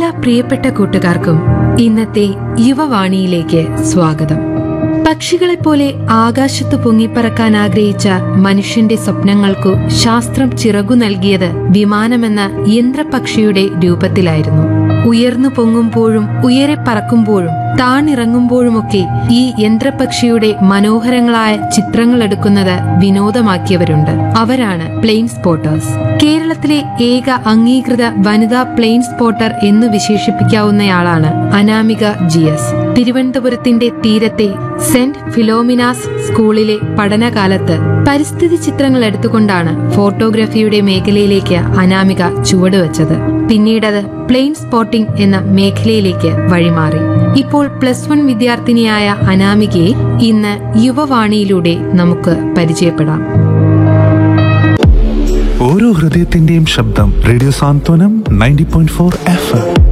എല്ലാ പ്രിയപ്പെട്ട കൂട്ടുകാർക്കും ഇന്നത്തെ യുവവാണിയിലേക്ക് സ്വാഗതം പക്ഷികളെപ്പോലെ ആകാശത്ത് പൊങ്ങിപ്പറക്കാൻ ആഗ്രഹിച്ച മനുഷ്യന്റെ സ്വപ്നങ്ങൾക്കു ശാസ്ത്രം ചിറകു നൽകിയത് വിമാനമെന്ന യന്ത്രപക്ഷിയുടെ രൂപത്തിലായിരുന്നു ഉയർന്നു പൊങ്ങുമ്പോഴും ഉയരെ പറക്കുമ്പോഴും താണിറങ്ങുമ്പോഴുമൊക്കെ ഈ യന്ത്രപക്ഷിയുടെ മനോഹരങ്ങളായ ചിത്രങ്ങൾ എടുക്കുന്നത് വിനോദമാക്കിയവരുണ്ട് അവരാണ് പ്ലെയിൻ സ്പോട്ടേഴ്സ് കേരളത്തിലെ ഏക അംഗീകൃത വനിതാ പ്ലെയിൻ സ്പോട്ടർ എന്ന് വിശേഷിപ്പിക്കാവുന്നയാളാണ് അനാമിക ജി എസ് തിരുവനന്തപുരത്തിന്റെ തീരത്തെ സെന്റ് ഫിലോമിനാസ് സ്കൂളിലെ പഠനകാലത്ത് പരിസ്ഥിതി ചിത്രങ്ങൾ എടുത്തുകൊണ്ടാണ് ഫോട്ടോഗ്രാഫിയുടെ മേഖലയിലേക്ക് അനാമിക ചുവടുവെച്ചത് പിന്നീടത് പ്ലെയിൻ സ്പോട്ടിംഗ് എന്ന മേഖലയിലേക്ക് വഴിമാറി ഇപ്പോൾ പ്ലസ് വൺ വിദ്യാർത്ഥിനിയായ അനാമികയെ ഇന്ന് യുവവാണിയിലൂടെ നമുക്ക് പരിചയപ്പെടാം ഓരോ ഹൃദയത്തിന്റെയും ശബ്ദം radio Santhwanam ninety point four FM M